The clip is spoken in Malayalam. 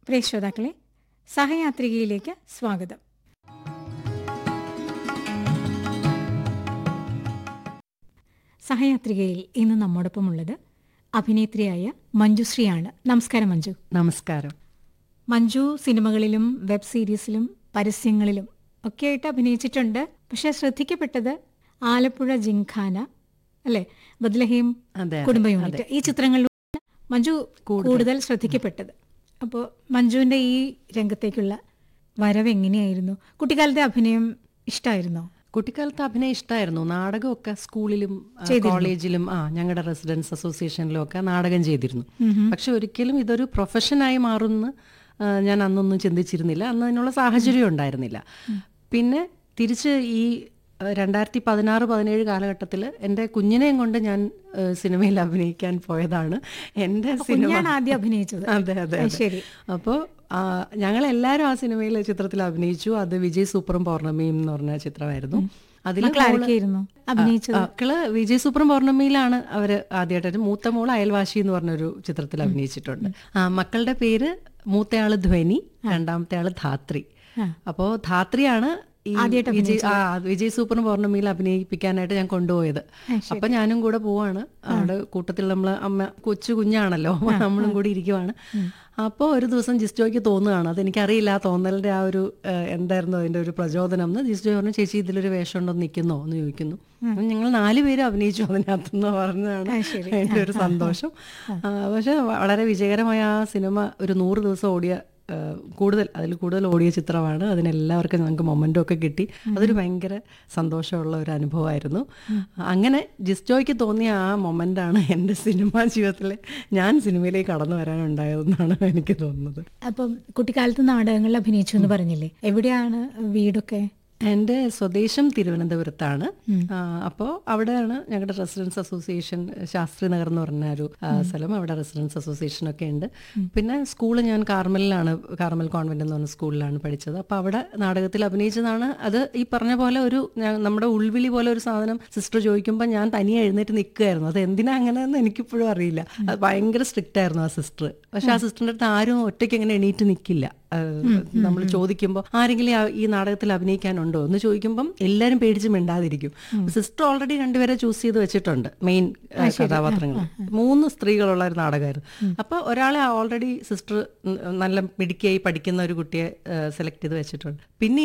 പ്രിയ ശ്രോതാക്കളെ സഹയാത്രികയിലേക്ക് സ്വാഗതം സഹയാത്രികയിൽ ഇന്ന് നമ്മോടൊപ്പമുള്ളത് അഭിനേത്രിയായ മഞ്ജുശ്രീയാണ് നമസ്കാരം മഞ്ജു നമസ്കാരം മഞ്ജു സിനിമകളിലും വെബ് സീരീസിലും പരസ്യങ്ങളിലും ഒക്കെയായിട്ട് അഭിനയിച്ചിട്ടുണ്ട് പക്ഷെ ശ്രദ്ധിക്കപ്പെട്ടത് ആലപ്പുഴ ജിംഖാന അല്ലെ ബദ്ലഹീം അതെ, അതെ, കുടുംബ യൂണിറ്റ് ഈ ചിത്രങ്ങളിലൂടെ മഞ്ജു കൂടുതൽ ശ്രദ്ധിക്കപ്പെട്ടത് അപ്പോൾ മഞ്ജുവിന്റെ ഈ രംഗത്തേക്കുള്ള വരവ് എങ്ങനെയായിരുന്നു കുട്ടിക്കാലത്തെ അഭിനയം ഇഷ്ടമായിരുന്നോ കുട്ടിക്കാലത്ത് അഭിനയം ഇഷ്ടമായിരുന്നു നാടകമൊക്കെ സ്കൂളിലും ആ, കോളേജിലും ആ ഞങ്ങളുടെ റെസിഡൻസ് അസോസിയേഷനിലും ഒക്കെ നാടകം ചെയ്തിരുന്നു പക്ഷെ ഒരിക്കലും ഇതൊരു പ്രൊഫഷനായി മാറുമെന്ന് ആ, ഞാൻ അന്നൊന്നും ചിന്തിച്ചിരുന്നില്ല അന്ന് അതിനുള്ള സാഹചര്യം ഉണ്ടായിരുന്നില്ല പിന്നെ തിരിച്ച് ഈ ആ, രണ്ടായിരത്തി പതിനാറ് പതിനേഴ് കാലഘട്ടത്തിൽ എൻ്റെ കുഞ്ഞിനെയും കൊണ്ട് ഞാൻ ആ, സിനിമയിൽ അഭിനയിക്കാൻ പോയതാണ് എൻ്റെ സിനിമ കുഞ്ഞാണ് ആദ്യം അഭിനയിച്ചത് അതെ അതെ അത് അതെ. ശരി അപ്പോ ആ, ഞങ്ങളെല്ലാരും ആ സിനിമയിൽ ചിത്രത്തിൽ അഭിനയിച്ചു അത് വിജയ് സൂപ്പറും പൗർണമിയും എന്ന് പറഞ്ഞ ചിത്രമായിരുന്നു അതിൽ മക്കൾ ആരൊക്കെയായിരുന്നു അഭിനയിച്ചത് മക്കള് വിജയ് സൂപ്പറും പൗർണമിയിലാണ് അവര് ആദ്യമായിട്ട് മൂത്ത മോള് അയൽവാശി എന്ന് പറഞ്ഞൊരു ചിത്രത്തിൽ അഭിനയിച്ചിട്ടുണ്ട് ആ മക്കളുടെ പേര് മൂത്തയാള് ധ്വനി രണ്ടാമത്തെ ആള് ധാത്രി അപ്പോ ധാത്രിയാണ് ഈ വിജയ് ആ വിജയ് സൂപ്പറും പൗർണമിയിൽ അഭിനയിപ്പിക്കാനായിട്ട് ഞാൻ കൊണ്ടുപോയത് അപ്പൊ ഞാനും കൂടെ പോവാണ് അവിടെ കൂട്ടത്തിൽ നമ്മള് അമ്മ കൊച്ചു കുഞ്ഞാണല്ലോ നമ്മളും കൂടി ഇരിക്കുവാണ് അപ്പോൾ ഒരു ദിവസം ജിസ്റ്റോയ്ക്ക് തോന്നുകയാണ് അതെനിക്കറിയില്ല ആ തോന്നലിന്റെ ആ ഒരു ഏഹ്, എന്തായിരുന്നു അതിന്റെ ഒരു പ്രചോദനം എന്ന് ജിസ്റ്റോ പറഞ്ഞു ചേച്ചി ഇതിലൊരു വേഷം ഉണ്ടോ നിൽക്കുന്നോ എന്ന് ചോദിക്കുന്നു അപ്പം ഞങ്ങൾ നാല് പേര് അഭിനയിച്ചു അതിനകത്തുനിന്ന് പറഞ്ഞതാണ് അതിന്റെ ഒരു സന്തോഷം ആ, പക്ഷെ വളരെ വിജയകരമായ ആ സിനിമ ഒരു നൂറ് ദിവസം ഓടിയ ആ, കൂടുതൽ അതിൽ കൂടുതൽ ഓടിയ ചിത്രമാണ് അതിനെല്ലാവർക്കും ഞങ്ങൾക്ക് മൊമെൻ്റും ഒക്കെ കിട്ടി അതൊരു ഭയങ്കര സന്തോഷമുള്ള ഒരു അനുഭവമായിരുന്നു അങ്ങനെ ജിസ്റ്റോയ്ക്ക് തോന്നിയ ആ മൊമെൻ്റാണ് എൻ്റെ സിനിമാ ജീവിതത്തിലെ ഞാൻ സിനിമയിലേക്ക് കടന്നു വരാനുണ്ടായതെന്നാണ് എനിക്ക് തോന്നുന്നത് അപ്പം കുട്ടിക്കാലത്ത് നാടകങ്ങളിൽ അഭിനയിച്ചു എന്ന് പറഞ്ഞില്ലേ എവിടെയാണ് വീടൊക്കെ എൻ്റെ സ്വദേശം തിരുവനന്തപുരത്താണ് അപ്പോൾ അവിടെയാണ് ഞങ്ങളുടെ റെസിഡൻസ് അസോസിയേഷൻ ശാസ്ത്രി നഗർ എന്ന് പറഞ്ഞ ഒരു ആ, സ്ഥലം അവിടെ റെസിഡൻസ് അസോസിയേഷൻ ഒക്കെ ഉണ്ട് പിന്നെ സ്കൂൾ ഞാൻ കാർമലിലാണ് കാർമൽ കോൺവെന്റ് എന്ന് പറഞ്ഞ സ്കൂളിലാണ് പഠിച്ചത് അപ്പോൾ അവിടെ നാടകത്തിൽ അഭിനയിച്ചതാണ് അത് ഈ പറഞ്ഞ പോലെ ഒരു ഞാൻ- നമ്മുടെ ഉൾവിളി പോലെ ഒരു സാധനം സിസ്റ്റർ ചോദിക്കുമ്പോൾ ഞാൻ തനിയെ എഴുന്നേറ്റ് നിൽക്കുകയായിരുന്നു അത് എന്തിനാ അങ്ങനെയെന്ന് എനിക്കിപ്പോഴും അറിയില്ല അത് ഭയങ്കര സ്ട്രിക്റ്റ് ആയിരുന്നു ആ സിസ്റ്റർ പക്ഷെ ആ സിസ്റ്ററിന്റെ അടുത്ത് ആരും ഒറ്റയ്ക്ക് അങ്ങനെ എണീറ്റ് നിൽക്കില്ല നമ്മൾ ചോദിക്കുമ്പോൾ ആരെങ്കിലും ആ- ഈ നാടകത്തിൽ അഭിനയിക്കാനുണ്ടോ എന്ന് ചോദിക്കുമ്പം എല്ലാവരും പേടിച്ച് മിണ്ടാതിരിക്കും സിസ്റ്റർ ഓൾറെഡി രണ്ടുപേരെ ചൂസ് ചെയ്ത് വെച്ചിട്ടുണ്ട് മെയിൻ കഥാപാത്രങ്ങൾ മൂന്ന് സ്ത്രീകളുള്ള ഒരു നാടകമായിരുന്നു അപ്പോൾ ഒരാളെ ഓൾറെഡി സിസ്റ്റർ നല്ല മിടുക്കിയായി പഠിക്കുന്ന ഒരു കുട്ടിയെ സെലക്ട് ചെയ്ത് വെച്ചിട്ടുണ്ട് പിന്നെ